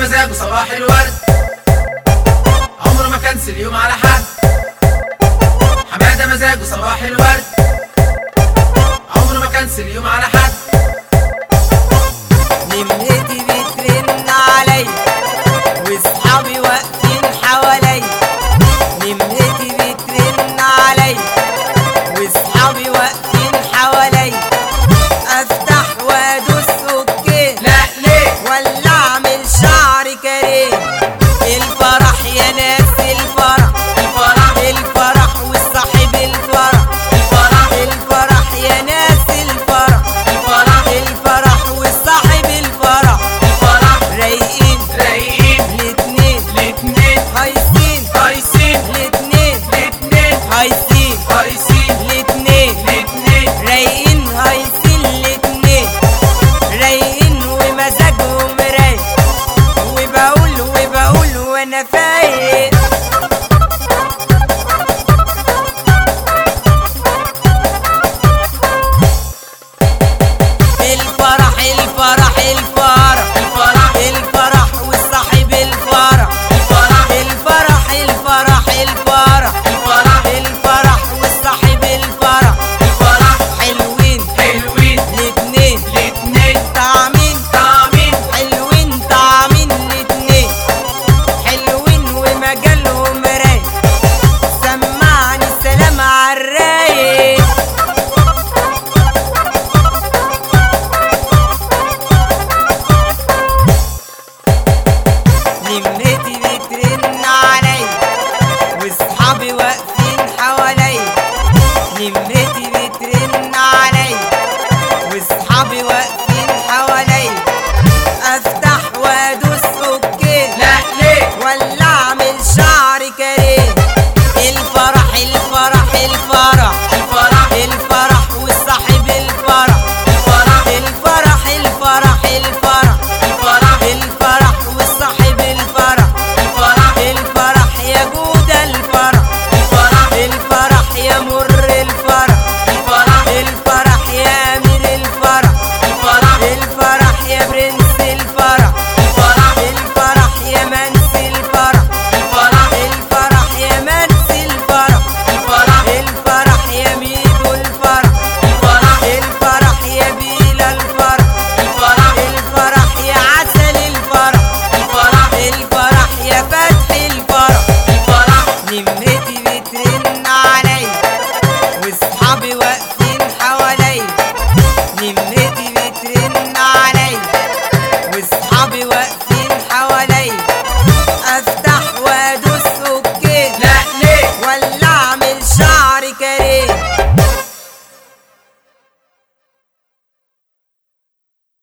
مزاجه صباح الورد عمره ما كنسل يوم على حد حمادة مزاجه صباح الورد عمره ما كنسل يوم على حد نمرتي بترن علي واصحابي واقفين حوالي نمرتي بترن علي واصحابي واقفين حوالي افتح وادوس اوكي لا ليه ولا اعمل شعر كريم الفرح يا ناس الفرح الفرح الفرح والصاحب الفرح الفرح الفرح يا ناس الفرح الفرح الفرح والصاحب الفرح الفرح رايقين رايقين الاتنين الاتنين هايصين كويسين الاتنين الاتنين هايصين كويسين الاتنين الاتنين رايقين هايصين الاتنين رايقين ومزاجهم رايق وبقول وبقول وانا فايق الفرح الفرح الفرح الفرح الفرح والصاحب الفرح الفرح الفرح الفرح الفرح الفرح الفرح والصاحب الفرح الفرح حلوين حلوين الاتنين الاتنين طعمين طعمين حلوين طعمين الاتنين حلوين ومجالهم رايق سمعني السلام عالرايق نمرتي بترن علي واصحابي واقفين حوالي نمرتي بترن علي واصحابي واقفين حوالي افتح وادوس اوكي لا ليه ولا اعمل شعر كريم الفرح الفرح الفرح